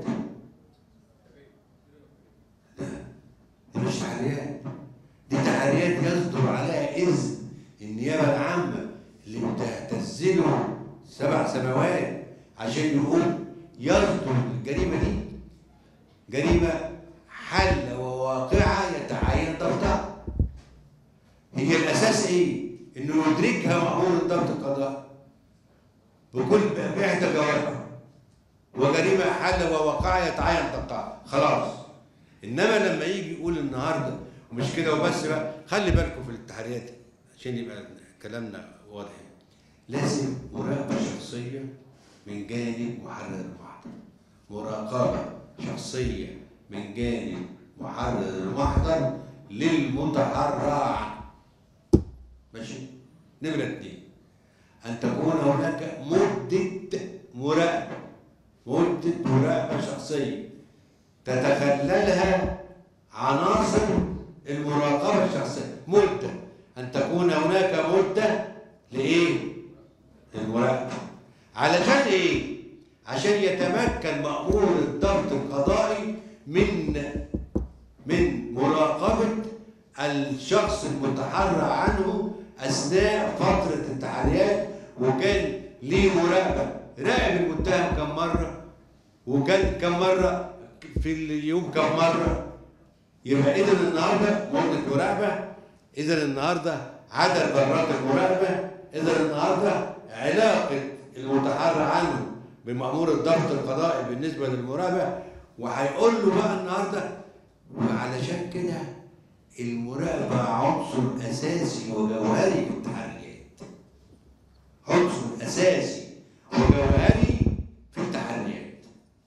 لا دي مش تحريات دي تحريات يصدر عليها إذن النيابة العامة اللي بتهتز له سبع سنوات عشان يقوم يصدر الجريمة دي جريمة حل وواقعة يتعين ضبطها هي الأساس إيه؟ إنه يدركها مأمور الضبط القضائي بكل بإحدى جوارحه وجريمة حل وواقعة يتعين ضبطها خلاص إنما لما يجي يقول النهارده ومش كده وبس بقى خلي بالكم في التحريات عشان يبقى كلامنا واضح لازم مراقبة شخصية من جانب محرر المحضر مراقبة شخصية من جانب محرر المحضر للمتحرى عنه ماشي نمرة اتنين ان تكون هناك مده مراقبه مده مراقبه شخصيه تتخللها عناصر المراقبه الشخصيه مده ان تكون هناك مده لايه؟ للمراقبه علشان ايه؟ عشان يتمكن مأمور الضبط القضائي من من مراقبة الشخص المتحرى عنه أثناء فترة التحريات وكان ليه مراقبة راقب المتهم كم مرة وكان كم مرة في اليوم كم مرة يبقى إذا النهاردة مدة مراقبة إذا النهاردة عدد مرات المراقبة إذا النهاردة علاقة المتحرى عنه بمأمور الضبط القضائي بالنسبة للمراقبة وهيقول له بقى النهارده وعلشان كده المراقبة عنصر أساسي وجوهري في التحريات عنصر أساسي وجوهري في التحريات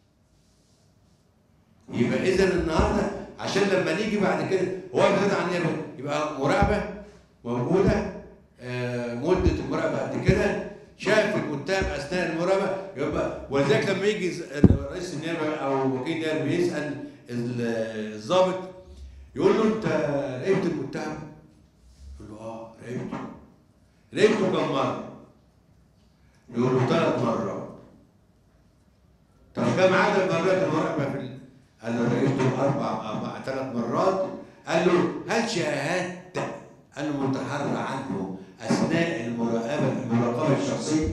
يبقى إذا النهارده عشان لما نيجي بعد كده هو ابتدى عن إيه؟ يبقى مراقبة موجودة آه، مدة المراقبة قد كده شاف المتهم اثناء المراقبه يبقى ولذلك لما يجي ز- رئيس النيابه او وكيل النيابه بيسال ال- الضابط يقول له انت راقبت المتهم؟ يقول له اه راقبته راقبته كم مره؟ يقول له ثلاث مرات طب كم عدد مرات المراقبه في ال- قال له راقبته اربع اربع ثلاث مرات قال له هل شاهدت المتحرى عنه اثناء المراقبه المراقبه الشخصيه؟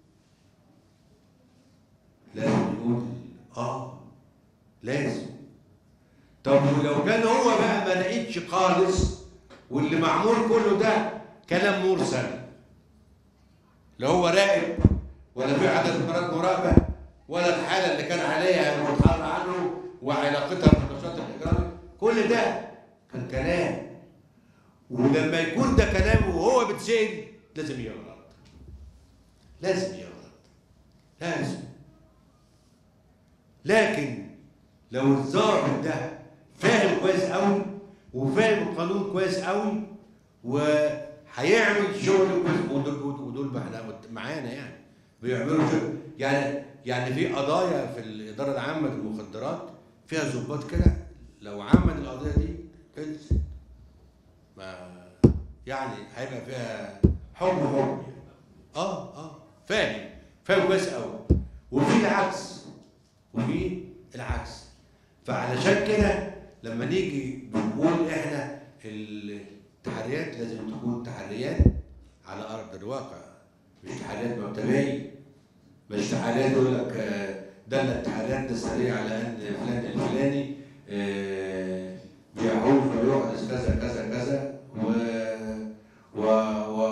لازم يقول اه لازم طب ولو كان هو بقى ما لقيتش خالص واللي معمول كله ده كلام مرسل لا هو راقب ولا في عدد مرات مراقبه ولا الحاله اللي كان عليها المتحرى عنه وعلاقتها بالنشاط الاجرامي كل ده كان كلام ولما يكون ده كلام وهو بتسأل لازم يغلط لازم يغلط لازم لكن لو الضابط ده فاهم كويس قوي وفاهم القانون كويس قوي وهيعمل شغل كويس ودول ودول بقى معانا يعني بيعملوا شغل يعني يعني في قضايا في الاداره العامه للمخدرات فيها ظباط كده لو عمل القضيه دي خلصت ما يعني هيبقى فيها حكم حكم يعني. اه اه فاهم فاهم كويس قوي وفي العكس وفي العكس فعلشان كده لما نيجي بنقول احنا التحريات لازم تكون تحريات على ارض الواقع مش تحريات مبتدئيه مش تحريات يقول لك آه، دل التحريات السريعه على ان فلان الفلاني آه، بيعوز ويحدث كذا كذا كذا و و و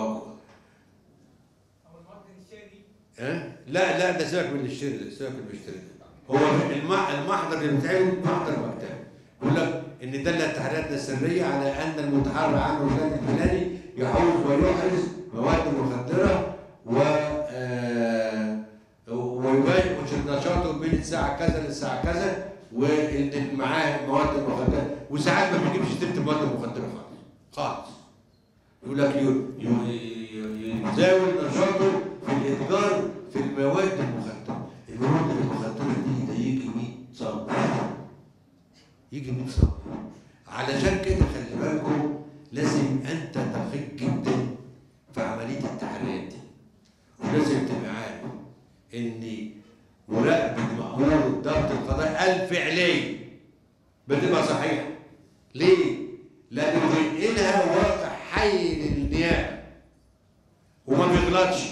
او المواطن الشادي أه؟ لا لا ده سيبك من الشير ده سيبك من الشير ده هو الم- المحضر اللي بتاعه محضر مكتبي يقول لك ان دل التحريات السريه على ان المتحرى عنه فلان الفلاني يحوز ويحرز مواد مخدره و آه، ويبين نشاطه بين الساعه كذا للساعه كذا وان معاه مواد مخدره وساعات ما بيجيبش تلت مواد مخدره خالص خالص يقول لك ي- ي- ي- يزاول نشاطه في الاتجار في المواد المخدره المواد المخدره دي ده يجي 100 صنف يجي 100 صنف علشان كده خلي بالكم لازم انت دقيق جدا في عمليه التحريات دي ولازم تبقى عارف ان مراقبه مأمور الضبط القضائي الفعليه بتبقى صحيحه ليه؟ لانه بينقلها واقع حي للنيابه وما بيغلطش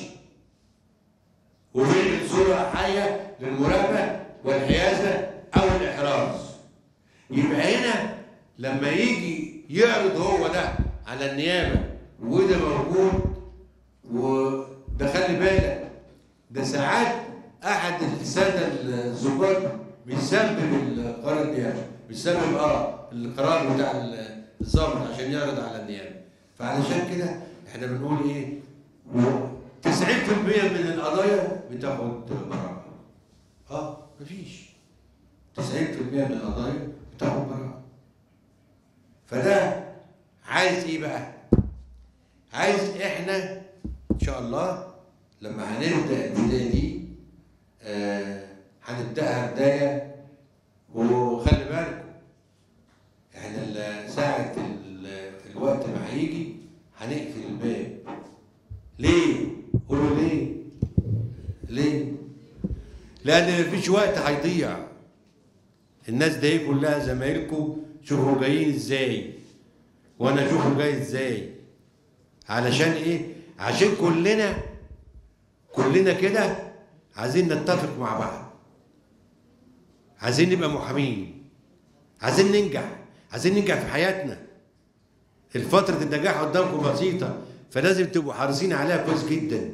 وبينقل صوره حيه للمراقبه والحيازه او الاحراز يبقى هنا لما يجي يعرض هو ده على النيابه وده موجود وده خلي بالك ده ساعات احد الساده الظباط بيسبب القرار النيابي بيسبب اه القرار بتاع الضابط عشان يعرض على النيابه فعلشان كده احنا بنقول ايه 90% من القضايا بتاخد براءه اه مفيش 90% من القضايا بتاخد براءه فده عايز ايه بقى عايز احنا ان شاء الله لما هنبدا البدايه دي آه، هنبداها بدايه وخلي بالكم احنا ال- ساعه ال- الوقت ما هيجي هنقفل الباب ليه؟ قولوا ليه؟ ليه؟ لان مفيش وقت هيضيع الناس دي كلها زمايلكم شوفوا جايين ازاي وانا اشوفه جاي ازاي علشان ايه عشان كلنا كلنا كده عايزين نتفق مع بعض عايزين نبقى محامين عايزين ننجح عايزين ننجح في حياتنا الفترة النجاح قدامكم بسيطة فلازم تبقوا حريصين عليها كويس جدا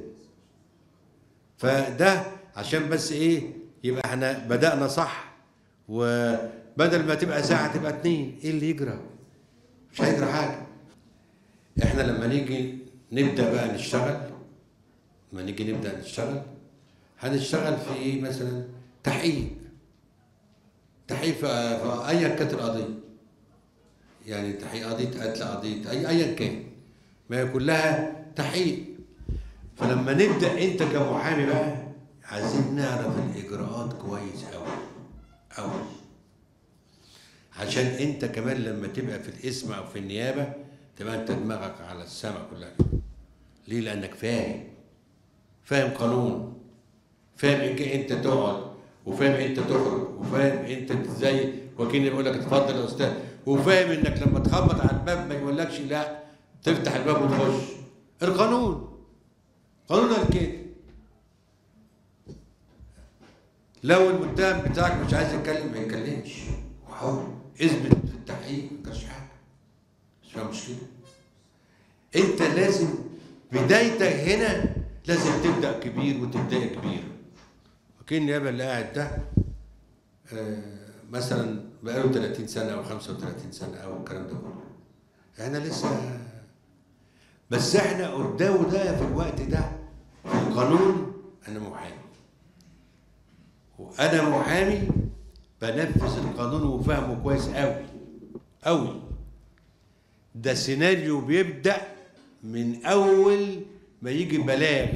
فده عشان بس ايه يبقى احنا بدأنا صح وبدل ما تبقى ساعة تبقى اتنين ايه اللي يجرى مش هيجرى حاجة احنا لما نيجي نبدأ بقى نشتغل لما نيجي نبدأ نشتغل هنشتغل في ايه مثلا تحقيق تحقيق في في ايا كانت القضية يعني تحقيق قضية قتل قضية أي أيا كان ما هي كلها تحقيق فلما نبدأ أنت كمحامي بقى عايزين نعرف الإجراءات كويس أوي أوي عشان أنت كمان لما تبقى في الاسم أو في النيابة تبقى أنت دماغك على السماء كلها ليه؟ لأنك فاهم فاهم قانون فاهم انك انت تقعد وفاهم انت تخرج وفاهم انت ازاي وكيل يقول لك اتفضل يا استاذ وفاهم انك لما تخبط على الباب ما يقولكش لا تفتح الباب وتخش القانون قانون قال كده لو المتهم بتاعك مش عايز يتكلم ما يتكلمش وحاول اثبت في التحقيق ما كانش حاجه مش فاهم مشكله انت لازم بدايتك هنا لازم تبدا كبير وتبدا كبير وكيل النيابه اللي قاعد ده آه، مثلا بقاله 30 سنه او 35 سنه او الكلام ده كله احنا لسه بس احنا قدامه ده في الوقت ده في القانون انا محامي وانا محامي بنفذ القانون وفاهمه كويس قوي قوي ده سيناريو بيبدا من اول ما يجي بلاغ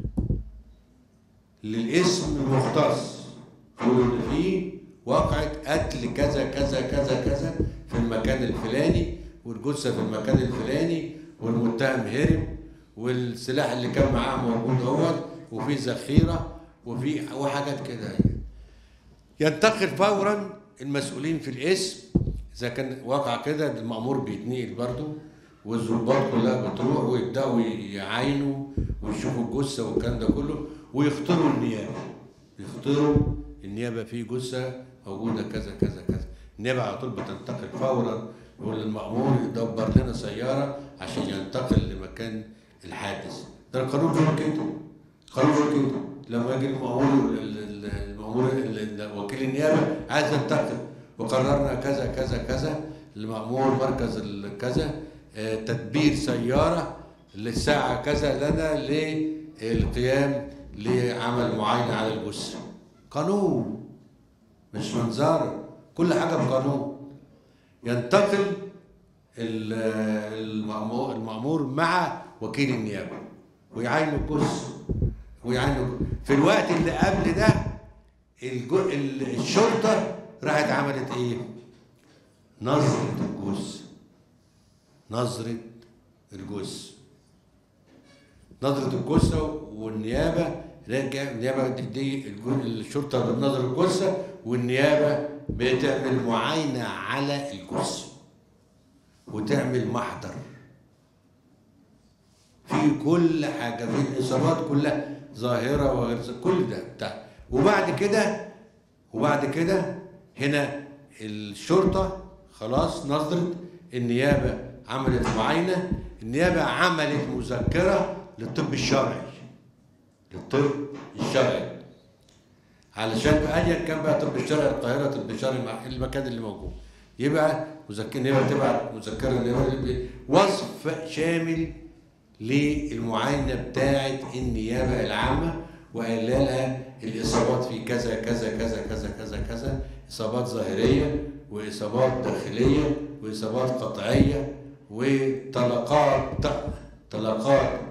للاسم المختص يقول ان في وقعة قتل كذا كذا كذا كذا في المكان الفلاني والجثة في المكان الفلاني والمتهم هرب والسلاح اللي كان معاه موجود اهوت وفي ذخيرة وفي وحاجات كده ينتقل فورا المسؤولين في الاسم اذا كان واقع كده المأمور بيتنقل برضه والظباط كلها بتروح ويبداوا يعاينوا ويشوفوا الجثه والكلام ده كله ويختاروا النيابه يختاروا النيابه في جثه موجوده كذا كذا كذا النيابه على طول بتنتقل فورا يقول للمأمور يدبر لنا سياره عشان ينتقل لمكان الحادث ده القانون بيقول كده القانون بيقول كده لما يجي المأمور ال- ال- المأمور ال- ال- وكيل النيابه عايز ينتقل وقررنا كذا كذا كذا المأمور مركز ال- كذا آه، تدبير سيارة للساعة كذا لنا للقيام لعمل معاينة على الجثة قانون مش منظر كل حاجة بقانون ينتقل ال- المأمور, المأمور مع وكيل النيابة ويعاينوا الجثة ويعاينوا في الوقت اللي قبل ده الجو- ال- الشرطة راحت عملت ايه؟ نظرة الجثة نظرة الجثة نظرة الجثة والنيابة رجع النيابة دي الجو- الشرطة بتنظر الجثة والنيابة بتعمل معاينة على الجثة وتعمل محضر في كل حاجة في الإصابات كلها ظاهرة وغير ظاهرة، كل ده بتاع وبعد كده وبعد كده هنا الشرطة خلاص نظرت النيابة عملت معاينة النيابة عملت مذكرة للطب الشرعي للطب الشرعي علشان بقى ايا كان بقى طب الشرعي القاهرة طب الشرعي مع المكان اللي موجود يبقى مذكرة النيابة تبعت مذكرة النيابة وصف شامل للمعاينة بتاعة النيابة العامة وقال لها الإصابات في كذا كذا كذا كذا كذا كذا إصابات ظاهرية وإصابات داخلية وإصابات قطعية وطلقات طلقات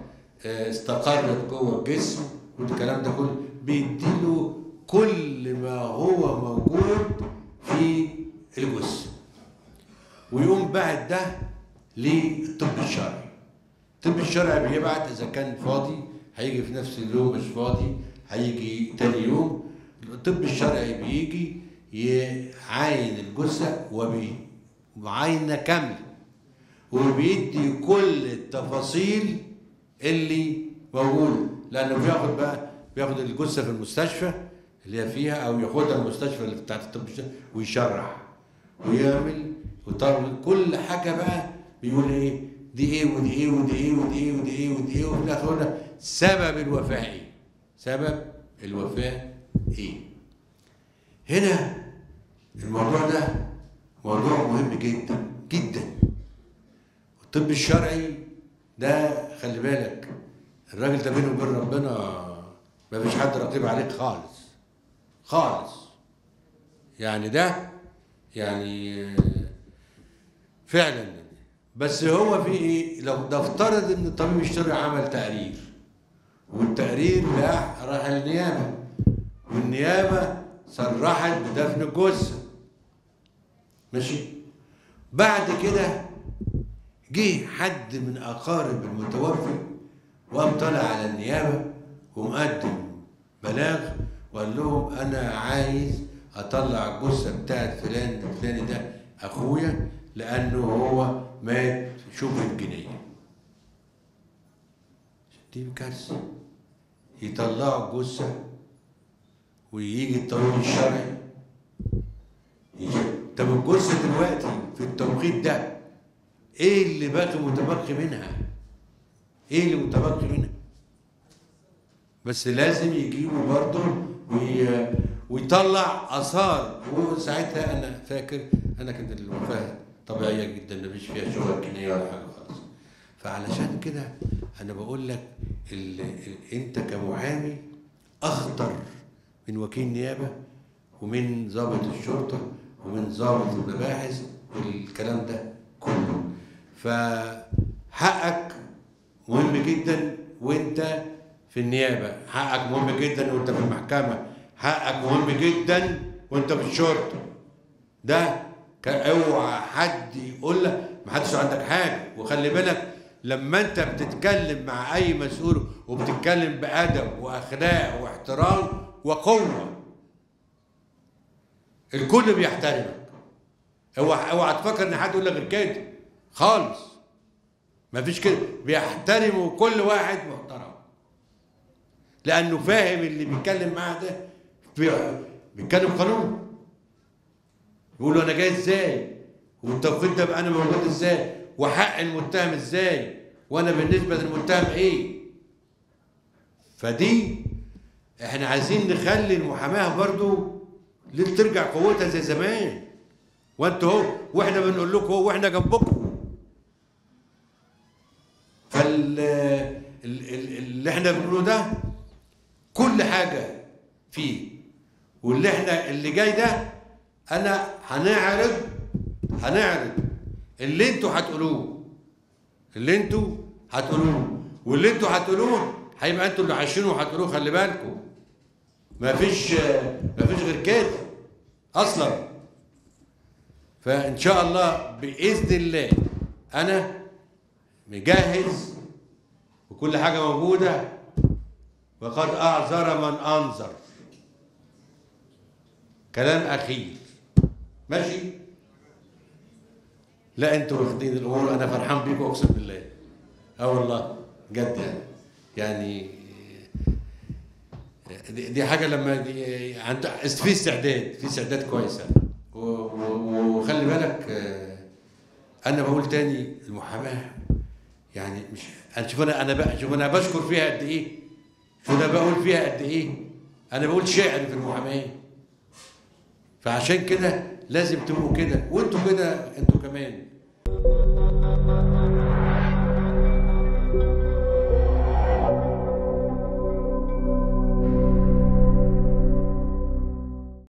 آه، استقرت جوه الجسم والكلام ده كله بيديله كل ما هو موجود في الجسم ويقوم باعت ده للطب الشرعي الطب الشرعي بيبعت اذا كان فاضي هيجي في نفس اليوم مش فاضي هيجي تاني يوم الطب الشرعي بيجي يعاين الجثه وبمعاينه كامله وبيدي كل التفاصيل اللي موجوده لانه بياخد بقى بياخد الجثه في المستشفى اللي هي فيها او ياخدها المستشفى اللي بتاعت الطب الشرعي ويشرح ويعمل وطبعا كل حاجه بقى بيقول ايه دي ايه ودي ايه ودي ايه ودي ايه ودي ايه ودي ايه وفي الاخر يقول لك سبب الوفاه ايه؟ سبب الوفاه ايه؟ هنا الموضوع ده موضوع مهم جدا جدا الطب الشرعي ده خلي بالك الراجل ده بينه وبين ربنا ما فيش حد رقيب عليك خالص خالص يعني ده يعني آه، فعلا بس هو في ايه لو ده افترض ان الطبيب الشرعي عمل تقرير والتقرير راح راح النيابه والنيابه صرحت بدفن الجثه ماشي بعد كده جه حد من اقارب المتوفي وقام طالع على النيابه ومقدم بلاغ وقال لهم انا عايز اطلع الجثه بتاعت فلان الفلاني ده اخويا لانه هو مات شبه الجنيه دي كارثه يطلعوا الجثه ويجي الطبيب الشرعي يجي طب الجثه دلوقتي في التوقيت ده ايه اللي باقي متبقي منها؟ ايه اللي متبقي منها؟ بس لازم يجيبوا برضه وي... ويطلع اثار وساعتها انا فاكر انا كانت الوفاه طبيعيه جدا مفيش فيها شغل جنيه ولا حاجه خالص فعلشان كده انا بقول لك ال... ال... انت كمحامي اخطر من وكيل نيابه ومن ضابط الشرطه ومن ضابط المباحث والكلام ده كله فحقك مهم جدا وانت في النيابه حقك مهم جدا وانت في المحكمه حقك مهم جدا وانت في الشرطه ده كان اوعى حد يقول لك ما حدش عندك حاجه وخلي بالك لما انت بتتكلم مع اي مسؤول وبتتكلم بادب واخلاق واحترام وقوه الكل بيحترمك اوعى اوعى تفكر ان حد يقول لك غير كده خالص مفيش كده بيحترموا كل واحد محترم لانه فاهم اللي بيتكلم معاه ده بي- بيتكلم قانون يقول له انا جاي ازاي والتوقيت ده بقى انا موجود ازاي وحق المتهم ازاي وانا بالنسبه للمتهم ايه فدي احنا عايزين نخلي المحاماه برضو ليه ترجع قوتها زي زمان وانتوا اهو واحنا بنقول لكم اهو واحنا جنبكم فال ال- ال- اللي احنا بنقوله ده كل حاجه فيه واللي احنا اللي جاي ده انا هنعرض هنعرض اللي انتوا هتقولوه اللي انتوا هتقولوه واللي انتوا هتقولوه هيبقى انتوا اللي عايشينه وهتقولوه خلي بالكم مفيش مفيش غير كده اصلا فان شاء الله باذن الله انا مجهز وكل حاجه موجوده وقد اعذر من انذر كلام اخير ماشي لا انتوا واخدين الامور انا فرحان بيكم اقسم بالله اه والله جد يعني يعني دي, دي حاجه لما دي عند في استعداد في استعداد كويس يعني. و- و- وخلي بالك آه، انا بقول تاني المحاماه يعني مش انا شوف انا انا بقى شوف انا بشكر فيها قد ايه شوف انا بقول فيها قد ايه انا بقول شعر في المحاماه فعشان كده لازم تبقوا كده وانتوا كده انتوا كمان